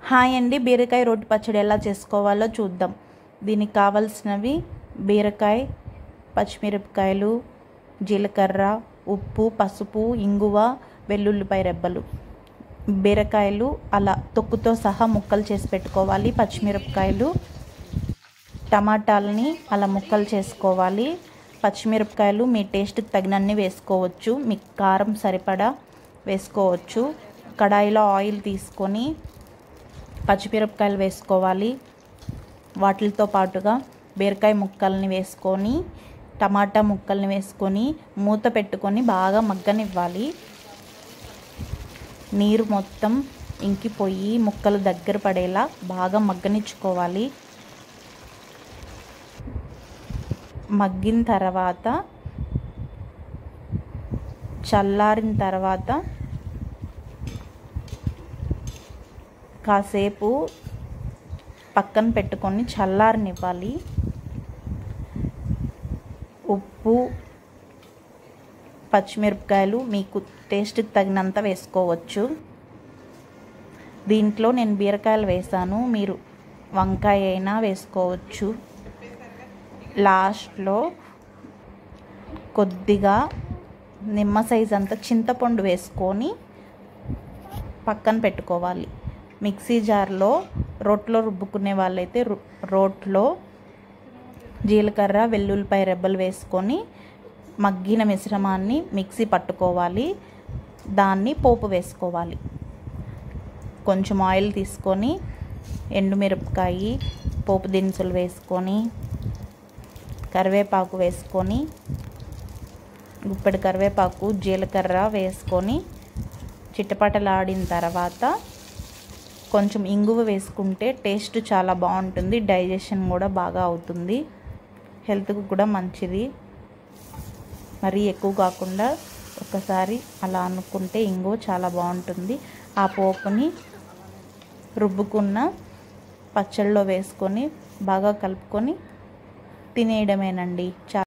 hi అండి బీరకాయ రోటి పచ్చడి ఎలా చేసుకోవాలో చూద్దాం దీనికి కావాల్సినవి బీరకాయ పచ్చిమిరపకాయలు జీలకర్ర ఉప్పు పసుపు ఇంగువ వెల్లుల్లిపాయ రెబ్బలు బీరకాయలు అలా తొక్కుతో సహా ముక్కలు చేసి పెట్టుకోవాలి పచ్చిమిరపకాయలు టమాటాలని అలా ముక్కలు చేసుకోవాలి పచ్చిమిరపకాయలు మీ టేస్ట్కి తగినన్ని వేసుకోవచ్చు మీ కారం సరిపడా వేసుకోవచ్చు కడాయిలో ఆయిల్ తీసుకొని పచ్చిమిరపకాయలు వేసుకోవాలి వాటితో పాటుగా బీరకాయ ముక్కల్ని వేసుకొని టమాటా ముక్కల్ని వేసుకొని మూత పెట్టుకొని బాగా మగ్గనివ్వాలి నీరు మొత్తం ఇంకిపోయి ముక్కలు దగ్గర పడేలా బాగా మగ్గనిచ్చుకోవాలి మగ్గిన తర్వాత చల్లారిన తర్వాత కాసేపు పక్కన పెట్టుకొని చల్లారనివ్వాలి ఉప్పు పచ్చిమిరపకాయలు మీకు టేస్ట్కి తగినంత వేసుకోవచ్చు దీంట్లో నేను బీరకాయలు వేసాను మీరు వంకాయ అయినా వేసుకోవచ్చు లాస్ట్లో కొద్దిగా నిమ్మ సైజ్ అంత చింతపండు వేసుకొని పక్కన పెట్టుకోవాలి మిక్సీ జార్లో రోట్లో రుబ్బుకునే వాళ్ళైతే రోట్లో జీలకర్ర వెల్లుల్లిపాయ రెబ్బలు వేసుకొని మగ్గిన మిశ్రమాన్ని మిక్సీ పట్టుకోవాలి దాన్ని పోపు వేసుకోవాలి కొంచెం ఆయిల్ తీసుకొని ఎండుమిరపకాయ పోపు దినుసులు వేసుకొని కరివేపాకు వేసుకొని గుప్పెడు కరివేపాకు జీలకర్ర వేసుకొని చిట్టపటలాడిన తర్వాత కొంచెం ఇంగువ వేసుకుంటే టేస్ట్ చాలా బాగుంటుంది డైజెషన్ కూడా బాగా అవుతుంది హెల్త్కి కూడా మంచిది మరీ ఎక్కువ కాకుండా ఒకసారి అలా అనుకుంటే ఇంగువ చాలా బాగుంటుంది ఆ పోపుని రుబ్బుకున్న పచ్చళ్ళలో వేసుకొని బాగా కలుపుకొని తినేయడమేనండి చా